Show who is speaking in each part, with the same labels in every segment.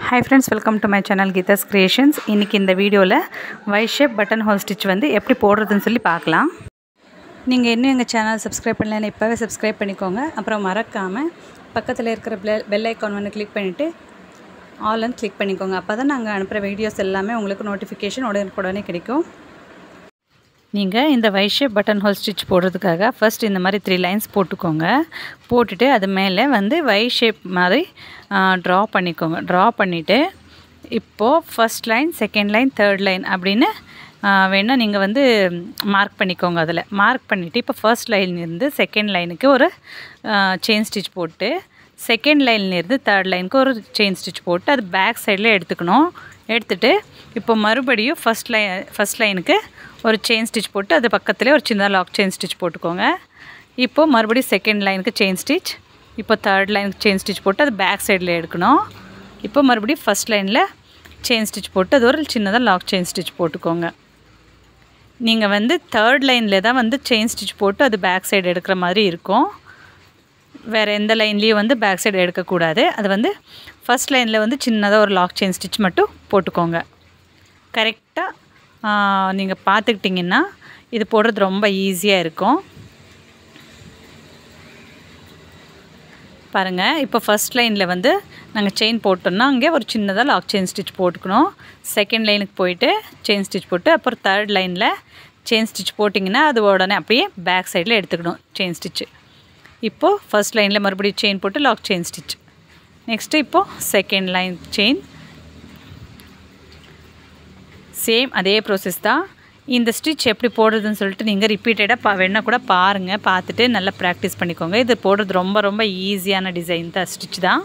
Speaker 1: hi friends welcome to my channel Geetha's creations இன்றைக்கி இந்த வீடியோவில் Y shape buttonhole stitch வந்து எப்படி போடுறதுன்னு சொல்லி பார்க்கலாம் நீங்கள் இன்னும் எங்கள் சேனல் சப்ஸ்கிரைப் பண்ணலன்னு இப்போவே சப்ஸ்கிரைப் பண்ணிக்கோங்க அப்புறம் மறக்காமல் பக்கத்தில் இருக்கிற பெல் பெல் ஐக்கான் வந்து கிளிக் பண்ணிவிட்டு ஆல்னு கிளிக் பண்ணிக்கோங்க அப்போ தான் நாங்கள் அனுப்புகிற வீடியோஸ் எல்லாமே உங்களுக்கு நோட்டிஃபிகேஷன் உடனுக்குடனே கிடைக்கும் நீங்கள் இந்த வைஷேப் பட்டன் ஹோல் ஸ்டிச் போடுறதுக்காக ஃபர்ஸ்ட் இந்த மாதிரி த்ரீ லைன்ஸ் போட்டுக்கோங்க போட்டுட்டு அது மேலே வந்து வை ஷேப் மாதிரி ட்ரா பண்ணிக்கோங்க ட்ரா பண்ணிவிட்டு இப்போது first line second line third line அப்படின்னு வேணால் நீங்கள் வந்து மார்க் பண்ணிக்கோங்க அதில் மார்க் பண்ணிவிட்டு இப்போ ஃபர்ஸ்ட் லைன்லேருந்து செகண்ட் லைனுக்கு ஒரு செயின் ஸ்டிச் போட்டு செகண்ட் லைன்லேருந்து தேர்ட் லைனுக்கு ஒரு செயின் ஸ்டிச் போட்டு அது பேக் சைடில் எடுத்துக்கணும் எடுத்துகிட்டு இப்போ மறுபடியும் ஃபஸ்ட் லைன் ஃபஸ்ட் லைனுக்கு ஒரு செயின் ஸ்டிச் போட்டு அது பக்கத்துலேயே ஒரு சின்ன லாக் செயின் ஸ்டிச் போட்டுக்கோங்க இப்போது மறுபடியும் செகண்ட் லைனுக்கு செயின் ஸ்டிச் இப்போ தேர்ட் லைனுக்கு செயின் ஸ்டிச் போட்டு அது பேக் சைடில் எடுக்கணும் இப்போ மறுபடியும் ஃபஸ்ட் லைனில் செயின் ஸ்டிச் போட்டு அது ஒரு சின்னதாக லாக் செயின் ஸ்டிச் போட்டுக்கோங்க நீங்கள் வந்து தேர்ட் லைனில் தான் வந்து செயின் ஸ்டிச் போட்டு அது பேக் சைடு எடுக்கிற மாதிரி இருக்கும் வேறு எந்த லைன்லேயும் வந்து பேக் சைடு எடுக்கக்கூடாது அது வந்து ஃபஸ்ட் லைனில் வந்து சின்னதாக ஒரு லாக் செயின் ஸ்டிச் மட்டும் போட்டுக்கோங்க கரெக்டாக நீங்கள் பார்த்துக்கிட்டிங்கன்னா இது போடுறது ரொம்ப ஈஸியாக இருக்கும் பாருங்கள் இப்போ ஃபஸ்ட் லைனில் வந்து நாங்கள் செயின் போட்டோம்னா அங்கே ஒரு சின்னதாக லாக் செயின் ஸ்டிச் போட்டுக்கணும் செகண்ட் லைனுக்கு போயிட்டு செயின் ஸ்டிச் போட்டு அப்புறம் தேர்ட் லைனில் செயின் ஸ்டிச் போட்டிங்கன்னா அது உடனே அப்படியே பேக் சைடில் எடுத்துக்கணும் செயின் ஸ்டிச்சு இப்போது ஃபஸ்ட் லைனில் மறுபடியும் செயின் போட்டு லாக் செயின் ஸ்டிச் நெக்ஸ்ட்டு இப்போது செகண்ட் லைன் செயின் சேம் அதே ப்ரோசஸ் தான் இந்த ஸ்டிச் எப்படி போடுறதுன்னு சொல்லிட்டு நீங்கள் ரிப்பீட்டடாக பா வேணால் கூட பாருங்கள் பார்த்துட்டு நல்லா ப்ராக்டிஸ் பண்ணிக்கோங்க இது போடுறது ரொம்ப ரொம்ப ஈஸியான டிசைன் தான் ஸ்டிச் தான்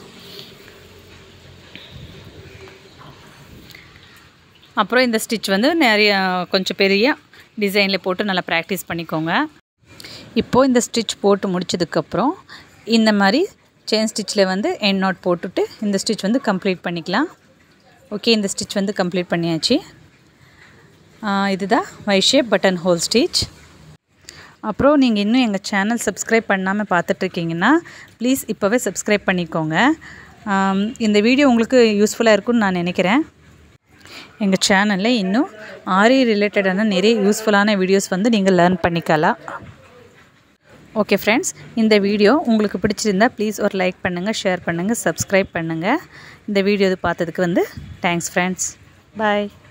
Speaker 1: அப்புறம் இந்த ஸ்டிச் வந்து நிறைய கொஞ்சம் பெரிய டிசைனில் போட்டு நல்லா ப்ராக்டிஸ் பண்ணிக்கோங்க இப்போது இந்த ஸ்டிச் போட்டு முடிச்சதுக்கப்புறம் இந்த மாதிரி செயின் ஸ்டிச்சில் வந்து என் நாட் போட்டுட்டு இந்த ஸ்டிச் வந்து கம்ப்ளீட் பண்ணிக்கலாம் ஓகே இந்த ஸ்டிச் வந்து கம்ப்ளீட் பண்ணியாச்சு இதுதான் வைஷேப் பட்டன் ஹோல் ஸ்டிச் அப்புறம் நீங்கள் இன்னும் எங்கள் சேனல் சப்ஸ்கிரைப் பண்ணாமல் பார்த்துட்ருக்கீங்கன்னா ப்ளீஸ் இப்போவே சப்ஸ்கிரைப் பண்ணிக்கோங்க இந்த வீடியோ உங்களுக்கு யூஸ்ஃபுல்லாக இருக்கும்னு நான் நினைக்கிறேன் எங்கள் சேனலில் இன்னும் ஆரி ரிலேட்டடான நிறைய யூஸ்ஃபுல்லான வீடியோஸ் வந்து நீங்கள் லேர்ன் பண்ணிக்கலாம் ஓகே ஃப்ரெண்ட்ஸ் இந்த வீடியோ உங்களுக்கு பிடிச்சிருந்தா ப்ளீஸ் ஒரு லைக் பண்ணுங்கள் ஷேர் பண்ணுங்கள் சப்ஸ்கிரைப் பண்ணுங்கள் இந்த வீடியோ பார்த்ததுக்கு வந்து தேங்க்ஸ் ஃப்ரெண்ட்ஸ் பாய்